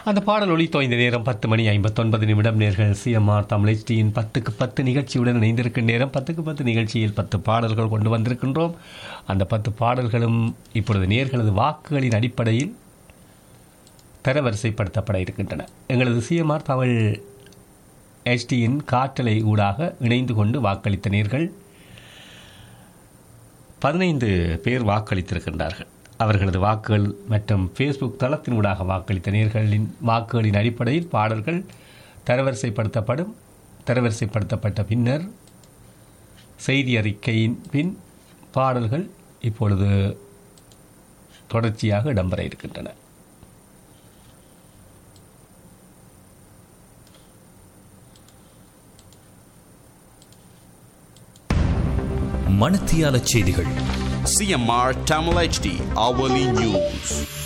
அந்த பாடல் ஒளித்தோ இந்த நேரம் பத்து மணி ஐம்பத்தொன்பது நிமிடம் நேர்கள் சிஎம்ஆர் தமிழ்ச்சியின் பத்துக்கு பத்து நிகழ்ச்சியுடன் இணைந்திருக்கும் நேரம் பத்துக்கு பத்து நிகழ்ச்சியில் பத்து பாடல்கள் கொண்டு வந்திருக்கின்றோம் அந்த பத்து பாடல்களும் இப்பொழுது நேர்களது வாக்குகளின் அடிப்படையில் தரவரிசைப்படுத்தப்பட இருக்கின்றன எங்களது சிஎம்ஆர் தமிழ் எச்டியின் காற்றலை ஊடாக இணைந்து கொண்டு வாக்களித்த நேர்கள் பதினைந்து பேர் வாக்களித்திருக்கின்றார்கள் அவர்களது வாக்குகள் மற்றும் ஃபேஸ்புக் தளத்தின் ஊடாக வாக்களித்த நேர்களின் வாக்குகளின் அடிப்படையில் பாடல்கள் தரவரிசைப்படுத்தப்படும் தரவரிசைப்படுத்தப்பட்ட பின்னர் செய்தி அறிக்கையின் பின் பாடல்கள் இப்பொழுது தொடர்ச்சியாக இடம்பெற இருக்கின்றன மணத்தியால செய்திகள் CMR Tamil HD hourly news.